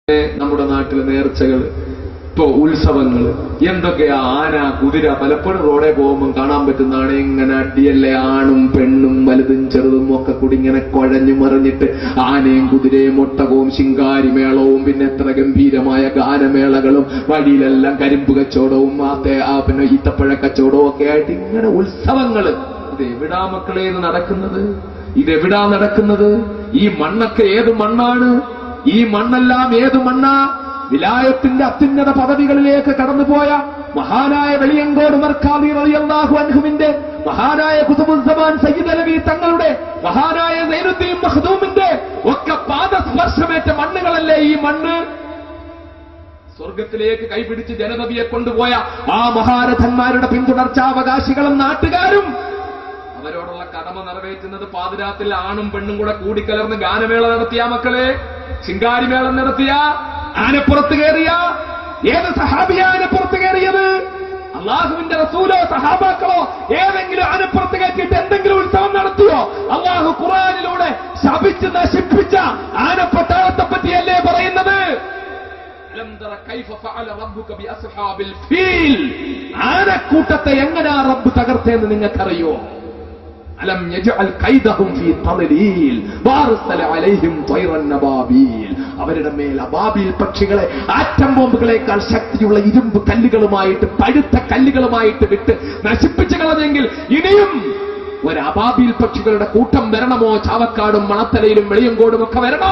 നമ്മുടെ നാട്ടിലെ നേർച്ചകൾ ഇപ്പോ ഉത്സവങ്ങള് എന്തൊക്കെയാ ആന കുതിര പലപ്പോഴും റോഡേ പോകുമ്പോൾ കാണാൻ പറ്റുന്നതാണ് ഇങ്ങനെ അടിയല്ലേ ആണും പെണ്ണും വലുതും ചെറുതും ഒക്കെ കൂടി ഇങ്ങനെ കുഴഞ്ഞു മറിഞ്ഞിട്ട് ആനയും കുതിരയും ഒട്ടകവും ശിങ്കാരിമേളവും പിന്നെ എത്ര ഗംഭീരമായ ഗാനമേളകളും വഴിയിലെല്ലാം കരിമ്പ് കച്ചവടവും ആത്തെ ആ പിന്നെ ഈത്തപ്പഴ കച്ചവടവും ഒക്കെ ആയിട്ട് ഇങ്ങനെ ഉത്സവങ്ങള് ഇത് എവിടാ മക്കളെ ഇത് നടക്കുന്നത് ഇതെവിടാ നടക്കുന്നത് ഈ മണ്ണൊക്കെ ഏത് മണ്ണാണ് ഈ മണ്ണെല്ലാം ഏത് മണ്ണാ വിലായത്തിന്റെ അത്യുന്നത പദവികളിലേക്ക് കടന്നുപോയ മഹാനായ വെളിയങ്കോട് മർക്കാദി റളിയല്ലാഹു അൻഹുവിന്റെ മഹാനായ കുതുബുസ്സമാൻ സയ്യിദ് അലവി തങ്ങളുടെ മഹാനായ സൈനുദ്ദീൻ മഖ്ദൂമിന്റെ ഒക്കെ പാദസ്പർശമേറ്റ മണ്ണുകളല്ലേ ഈ മണ്ണ് സ്വർഗത്തിലേക്ക് കൈപിടിച്ച് ജനതയെ കൊണ്ടുപോയ ആ മഹാരഥന്മാരുടെ പിന്തുടർച്ചാവകാശികളും നാട്ടുകാരും അവരോടുള്ള കടമ നിറവേറ്റുന്നത് പാതിരാത്തിൽ ആണും പെണ്ണും കൂടെ കൂടിക്കലർന്ന് ഗാനമേള നടത്തിയ മക്കളെ ശിങ്കാരിമേളം നടത്തിയ ആനപ്പുറത്ത് കയറിയ ഏത് സഹാബിയ ആനപ്പുറത്ത് കയറിയത് അള്ളാഹുവിന്റെ റസൂലോ സഹാബാക്കളോ ഏതെങ്കിലും ആനപ്പുറത്ത് കയറ്റിയിട്ട് എന്തെങ്കിലും ഉത്സവം നടത്തിയോ അള്ളാഹു ഖുറാനിലൂടെ ശപിച്ച് നശിപ്പിച്ച ആനപ്പട്ടാളത്തെ പറ്റിയല്ലേ പറയുന്നത് അലം തറ കൈഫ ഫഅല റബ്ബുക ബിഅസ്ഹാബിൽ ഫീൽ ആനക്കൂട്ടത്തെ എങ്ങനെയാ റബ്ബ് തകർത്തേന്ന് നിങ്ങൾക്കറിയോ അലം യജ്അൽ കൈദഹും ഫീ തളലീൽ വാർസല അലൈഹിം ത്വയ്റൻ നബാബീൽ അവരുടെ മേൽ അബാബീൽ പക്ഷികളെ ആറ്റം ബോംബുകളെക്കാൾ ശക്തിയുള്ള ഇരുമ്പ് കല്ലുകളുമായിട്ട് പഴുത്ത കല്ലുകളുമായിട്ട് വിട്ട് നശിപ്പിച്ചു കളഞ്ഞെങ്കിൽ ഇനിയും ഒരു അബാബീൽ പക്ഷികളുടെ കൂട്ടം വരണമോ ചാവക്കാടും മണത്തലയിലും വെളിയങ്കോടും ഒക്കെ വരണോ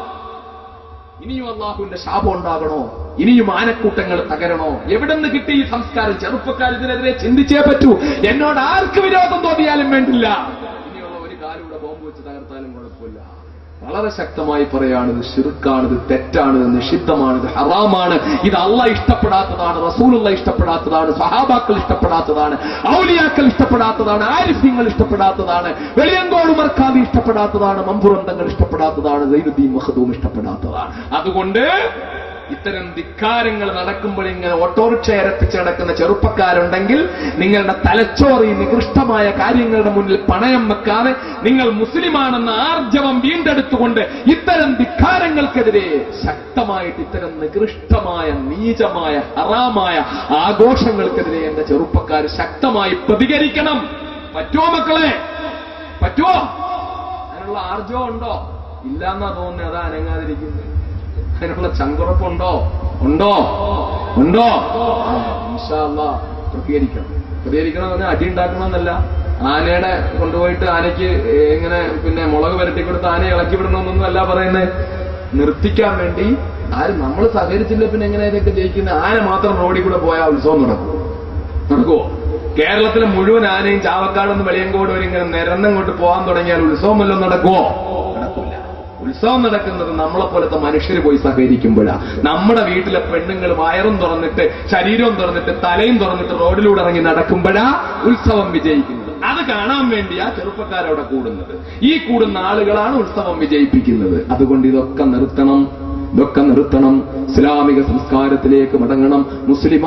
ഇനിയും അള്ളാഹുവിന്റെ ശാപം ഉണ്ടാകണോ ഇനിയും ആനക്കൂട്ടങ്ങൾ തകരണോ എവിടെ നിന്ന് കിട്ടി ഈ സംസ്കാരം ചെറുപ്പക്കാർ ഇതിനെതിരെ ചിന്തിച്ചേ പറ്റൂ എന്നോട് ആർക്ക് വിരോധം തോന്നിയാലും വേണ്ടില്ല ഇനിയുള്ള ഒരു കാലൂടെ ബോംബ് വെച്ച് തകർത്താലും കുഴപ്പമില്ല വളരെ ശക്തമായി പറയാണ് ഇത് ഷിർക്കാണ് ഇത് തെറ്റാണ് ഇത് നിഷിദ്ധമാണ് ഇത് ഹറാമാണ് ഇത് അള്ള ഇഷ്ടപ്പെടാത്തതാണ് റസൂലുള്ള ഇഷ്ടപ്പെടാത്തതാണ് സഹാബാക്കൾ ഇഷ്ടപ്പെടാത്തതാണ് ഔലിയാക്കൾ ഇഷ്ടപ്പെടാത്തതാണ് ആരിഫ്യങ്ങൾ ഇഷ്ടപ്പെടാത്തതാണ് വെളിയങ്കോട് മർക്കാദി ഇഷ്ടപ്പെടാത്തതാണ് മമ്പുറന്തങ്ങൾ ഇഷ്ടപ്പെടാത്തതാണ് സൈനുദ്ദീൻ മഹദൂം ഇഷ്ടപ്പെടാത്തതാണ് അതുകൊണ്ട് ഇത്തരം ധിക്കാരങ്ങൾ നടക്കുമ്പോൾ ഇങ്ങനെ ഓട്ടോറിക്ഷ ഇരപ്പിച്ച് നടക്കുന്ന ചെറുപ്പക്കാരുണ്ടെങ്കിൽ നിങ്ങളുടെ തലച്ചോറ് ഈ നികൃഷ്ടമായ കാര്യങ്ങളുടെ മുന്നിൽ പണയം വെക്കാതെ നിങ്ങൾ മുസ്ലിമാണെന്ന ആർജവം വീണ്ടെടുത്തുകൊണ്ട് ഇത്തരം ധിക്കാരങ്ങൾക്കെതിരെ ശക്തമായിട്ട് ഇത്തരം നികൃഷ്ടമായ നീചമായ ഹറാമായ ആഘോഷങ്ങൾക്കെതിരെ എന്റെ ചെറുപ്പക്കാർ ശക്തമായി പ്രതികരിക്കണം പറ്റുമോ മക്കളെ പറ്റുമോ അതിനുള്ള ആർജവം ഉണ്ടോ ഇല്ലാന്നാ തോന്നുന്നത് അതാ അനങ്ങാതിരിക്കുന്നത് അതിനുള്ള ചങ്കുറപ്പുണ്ടോ ഉണ്ടോ ഉണ്ടോ ആ, ഇൻഷാ അല്ലാ പ്രതികരിക്കണം പ്രതികരിക്കണം എന്ന് പറഞ്ഞാൽ അടി ഉണ്ടാക്കണമെന്നല്ല ആനയുടെ കൊണ്ടുപോയിട്ട് ആനയ്ക്ക് ഇങ്ങനെ പിന്നെ മുളക് പുരട്ടി കൊടുത്ത് ആനയെ ഇളക്കി വിടണമെന്നൊന്നും അല്ല പറയുന്നത് നിർത്തിക്കാൻ വേണ്ടി ആരും നമ്മൾ സഹകരിച്ചില്ല പിന്നെ എങ്ങനെ ഇതൊക്കെ ജയിക്കുന്ന ആന മാത്രം റോഡിൽ കൂടെ പോയാൽ ഉത്സവം നടക്കും നടക്കുവോ കേരളത്തിലെ മുഴുവൻ ആനയും ചാവക്കാടും വെളിയങ്കോടും വരെ ഇങ്ങനെ നിരന്നങ്ങോട്ട് പോകാൻ തുടങ്ങിയാൽ ഉത്സവം വല്ലതും നടക്കുവോ നടക്കില്ല ഉത്സവം നടക്കുന്നത് നമ്മളെ പോലത്തെ മനുഷ്യർ പോയി സഹകരിക്കുമ്പോഴാ നമ്മുടെ വീട്ടിലെ പെണ്ണുങ്ങൾ വയറും തുറന്നിട്ട് ശരീരവും തുറന്നിട്ട് തലയും തുറന്നിട്ട് റോഡിലൂടെ ഇറങ്ങി നടക്കുമ്പോഴാ ഉത്സവം വിജയിക്കുന്നത് അത് കാണാൻ വേണ്ടിയാ ചെറുപ്പക്കാരവിടെ കൂടുന്നത് ഈ കൂടുന്ന ആളുകളാണ് ഉത്സവം വിജയിപ്പിക്കുന്നത് അതുകൊണ്ട് ഇതൊക്കെ നിർത്തണം ഇതൊക്കെ നിർത്തണം ഇസ്ലാമിക സംസ്കാരത്തിലേക്ക് മടങ്ങണം മുസ്ലിം